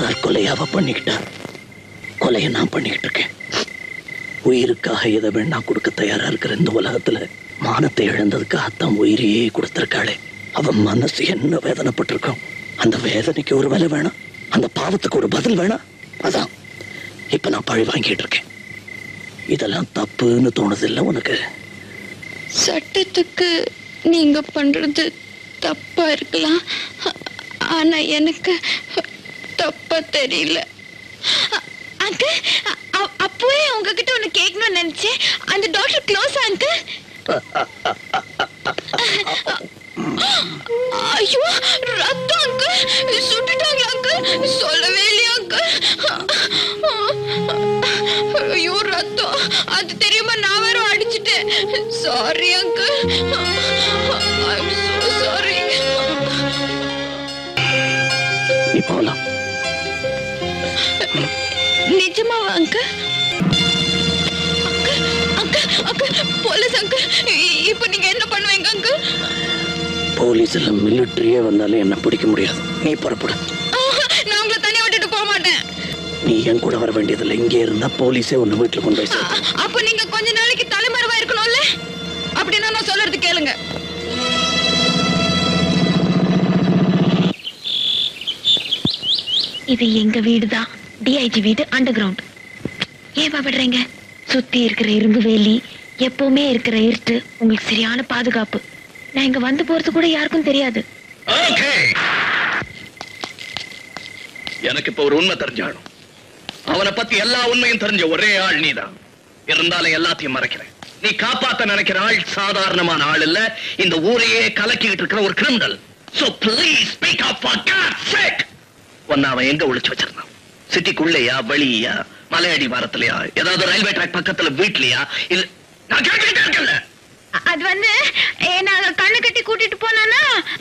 தற்கொலையாவ பண்ணிக்கிட்டா கொலையை நான் பண்ணிக்கிட்டு இருக்கேன் உயிருக்காக எதை வேணா கொடுக்க தயாரா இருக்கிற இந்த உலகத்துல மானத்தை இழந்ததுக்காகத்தான் உயிரையே கொடுத்திருக்காளே அவன் மனசு என்ன வேதனைப்பட்டிருக்கும் அந்த வேதனைக்கு ஒரு விலை வேணும் அந்த பாவத்துக்கு ஒரு பதில் வேணும் அதான் இப்ப நான் பழி வாங்கிட்டு இருக்கேன் இதெல்லாம் தப்புன்னு தோணுதில்ல உனக்கு சட்டத்துக்கு நீங்க பண்றது தப்பா இருக்கலாம் ஆனா எனக்கு தப்பா தெரியல அங்கிள் அப்பவே உங்ககிட்ட ஒண்ணு கேட்கணும்னு நினைச்சேன் அந்த டாக்டர் க்ளோஸ் அங்கிள் ஐயோ ரத்தம் அங்கிள் சுட்டுட்டாங்க அங்கிள் சொல்லவே இல்லையா அங்கிள் ஐயோ ரத்தம் அது தெரியாம நான் வேற அடிச்சிட்டேன் sorry uncle I'm so sorry நீ போகலாம் நிஜமாவா uncle uncle uncle police uncle இப்போ நீங்க என்ன பண்ணுவீங்க அங்கிள் போலீஸ் எல்லாம் மிலிட்டரியே வந்தாலும் என்ன பிடிக்க முடியாது நீ புறப்படு நான் உங்களை தனியா விட்டுட்டு போக மாட்டேன் நீ என் கூட வர வேண்டியதில்லை இங்கே இருந்தா போலீஸே உன்னை வீட்டுல கொண்டு போய் அ- சேர்க்கும் அப்ப நீங்க கொஞ்ச நாளைக்கு தலைமறைவா இருக்கணும்ல அப்படின்னா நான் சொல்றது கேளுங்க இது எங்க வீடு தான் டிஐஜி வீடு அண்டர் கிரவுண்ட் ஏன் விடுறீங்க சுத்தி இருக்கிற இரும்பு வேலி எப்பவுமே இருக்கிற இருட்டு உங்களுக்கு சரியான பாதுகாப்பு நான் இங்க வந்து போறது கூட யாருக்கும் தெரியாது ஓகே எனக்கு இப்ப ஒரு உண்மை தெரிஞ்சாலும் அவனை பத்தி எல்லா உண்மையும் தெரிஞ்ச ஒரே ஆள் நீதான் இருந்தாலும் எல்லாத்தையும் மறைக்கிறேன் நீ காப்பாத்த நினைக்கிற ஆள் சாதாரணமான ஆள் இல்ல இந்த ஊரையே கலக்கிட்டு இருக்கிற ஒரு criminal so please speak up for God sake ஒன்னு அவன் எங்க ஒளிச்சு வச்சிருந்தான் சிட்டிக்குள்ளேயா வெளியா மலையடி வாரத்திலயா ஏதாவது ரயில்வே ட்ராக் பக்கத்துல வீட்லயா இல்ல நான் கேட்டுக்கிட்டே இருக்கேன்ல அது வந்து நான் கண்ணு கட்டி கூட்டிட்டு போனானா